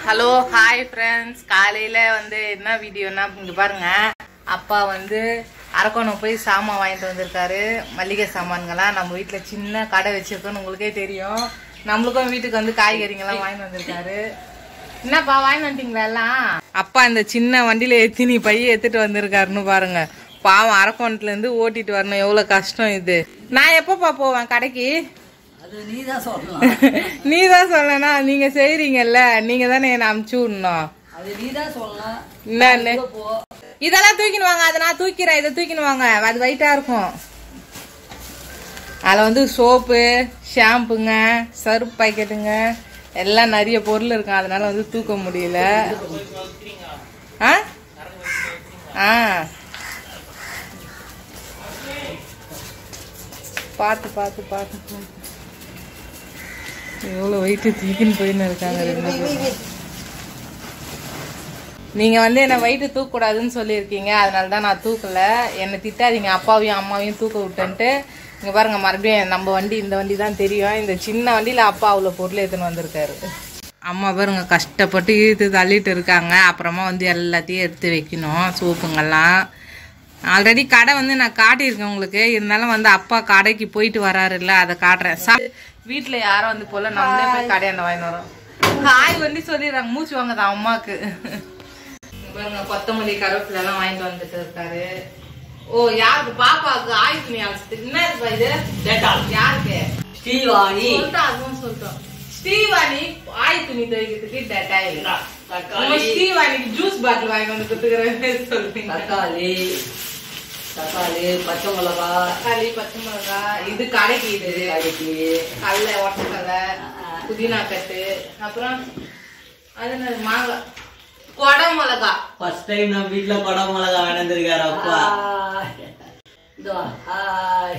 hello hi friends காலையில் வந்து என்ன வீடியோனா இங்கே பாருங்க அப்பா வந்து அரக்கோணம் போய் சாமான் வாங்கிட்டு வந்திருக்காரு மளிகை சாமான்கள்லாம் நம்ம வீட்டில் சின்ன கடை வச்சிருக்கோன்னு உங்களுக்கே தெரியும் நம்மளுக்கும் வீட்டுக்கு வந்து காய்கறிங்கெல்லாம் வாங்கிட்டு வந்திருக்காரு என்னப்பா வாங்கிட்டு வந்துட்டீங்களா எல்லாம் அப்பா இந்த சின்ன வண்டியில எத்தினி பைய எடுத்துட்டு வந்திருக்காருன்னு பாருங்க பாவம் அரக்கோணத்துல இருந்து ஓட்டிட்டு வரணும் எவ்வளவு கஷ்டம் இது நான் எப்பப்பா போவேன் கடைக்கு அது நீ தான் சொல்லலாம் நீ தான் சொல்லனா நீங்க செய்றீங்கல்ல நீங்க தானே என்ன அமுச்சு விடணும் அது நீ தான் சொல்லலாம் என்னன்னு இப்ப போ இதெல்லாம் தூக்கின்னு வாங்க அதை நான் தூக்கிறேன் இதை தூக்கின்னு வாங்க அது வெயிட்டா இருக்கும் அதில் வந்து சோப்பு ஷாம்புங்க சர்ப் பாக்கெட்டுங்க எல்லாம் நிறைய பொருள் இருக்கும் அதனால வந்து தூக்க முடியல ஆ ஆ பார்த்து பார்த்து பார்த்து பார்த்து எவ்வளோ வெயிட்டு தூக்கின்னு போயின்னு இருக்காங்க ரெண்டு பேரும் நீங்க வந்து என்ன வயிற்று தூக்கக்கூடாதுன்னு சொல்லியிருக்கீங்க அதனால தான் நான் தூக்கல என்னை திட்டாதீங்க அப்பாவையும் அம்மாவையும் தூக்க விட்டேன்ட்டு இங்க பாருங்க மறுபடியும் நம்ம வண்டி இந்த வண்டி தான் தெரியும் இந்த சின்ன வண்டியில அப்பா அவ்வளோ பொருள் எடுத்துன்னு வந்திருக்காரு அம்மா பாருங்க கஷ்டப்பட்டு இழுத்து தள்ளிட்டு இருக்காங்க அப்புறமா வந்து எல்லாத்தையும் எடுத்து வைக்கணும் சோப்புங்கெல்லாம் ஆல்ரெடி கடை வந்து நான் காட்டியிருக்கேன் உங்களுக்கு இருந்தாலும் வந்து அப்பா கடைக்கு போயிட்டு வராருல்ல அதை காட்டுறேன் சா வீட்டில் யாரும் வந்து போல நம்மளே போய் கடையாண்ட வாங்கிட்டு வரோம் காய் வந்து சொல்லிடுறாங்க மூச்சு வாங்க தான் அம்மாக்கு பாருங்க கொத்தமல்லி கருவேப்பிலை எல்லாம் வாங்கிட்டு வந்துட்டு இருக்காரு ஓ யாருக்கு பாப்பாவுக்கு ஆயுள் துணி அழைச்சிட்டு என்ன இருப்பா இது யாருக்கு ஸ்ரீவாணி சொல்லிட்டோம் அதுவும் சொல்லிட்டோம் ஸ்ரீவாணி ஆயுள் துணி துவைக்கிறதுக்கு டெட்டாயில் நம்ம தக்காளி ஸ்ரீவாணிக்கு ஜூஸ் பாட்டில் வாங்கி வந்து கொடுத்துக்கிறேன் சொல்றீங்க தக்காளி தக்காளி பச்சை மிளகா தக்காளி பச்சை மிளகாய் இது கடைக்கு இது கடைக்கு கடலை ஒட்டக்கடலை புதினா கட்டு அப்புறம் அது என்னது மாங்காய் கொடை மிளகா ஃபர்ஸ்ட் டைம் நம்ம வீட்ல படம் மிளகா வேணந்திருக்காரு அப்பா இதோ ஹாய்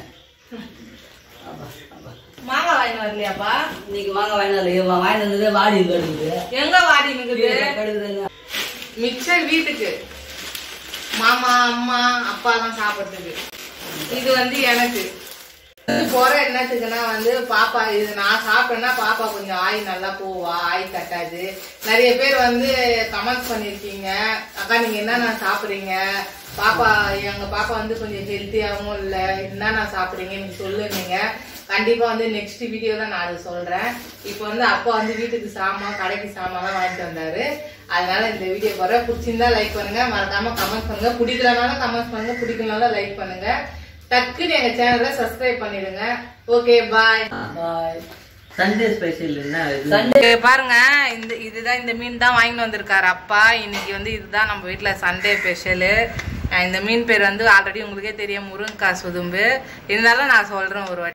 மாங்காய் வாங்கி வரலையாப்பா இன்னைக்கு மாங்காய் வாங்கினது வாங்கினது வாடி கடுக்குது எங்க வாடி நிக்குது கடுக்குதுங்க மிக்சர் வீட்டுக்கு மாமா அம்மா அப்பா தான் சாப்பிடுறதுக்கு இது வந்து எனக்கு இது போற என்னத்துக்குன்னா வந்து பாப்பா இது நான் சாப்பிட்டேன்னா பாப்பா கொஞ்சம் ஆய் நல்லா போவா ஆய் கட்டாது நிறைய பேர் வந்து கமெண்ட் பண்ணிருக்கீங்க அக்கா நீங்க என்னென்ன சாப்பிடுறீங்க பாப்பா எங்க பாப்பா வந்து கொஞ்சம் ஹெல்த்தியாகவும் இல்ல என்னென்ன சாப்பிடுறீங்க நீங்க சொல்லுங்க கண்டிப்பா வந்து நெக்ஸ்ட் வீடியோல நான் அது சொல்றேன் இப்போ வந்து அப்பா வந்து வீட்டுக்கு சாமான் கடைக்கு சாமான் வாங்கிட்டு வந்தாரு அதனால இந்த வீடியோ வர பிடிச்சிருந்தா லைக் பண்ணுங்க மறக்காம கமெண்ட் பண்ணுங்க பிடிக்கலனாலும் கமெண்ட் பண்ணுங்க பிடிக்கலனாலும் லைக் பண்ணுங்க டக்குன்னு எங்க சேனலை சப்ஸ்கிரைப் பண்ணிடுங்க okay bye bye Sunday special என்ன இது சண்டே பாருங்க இந்த இதுதான் இந்த மீன் தான் வாங்கிட்டு வந்திருக்காரு அப்பா இன்னைக்கு வந்து இதுதான் நம்ம வீட்ல சண்டே ஸ்பெஷலு இந்த மீன் பேர் வந்து ஆல்ரெடி உங்களுக்கே தெரியும் முருங்கக்காய் சுதும்பு இருந்தாலும் நான் சொல்றேன் ஒரு வாட்டி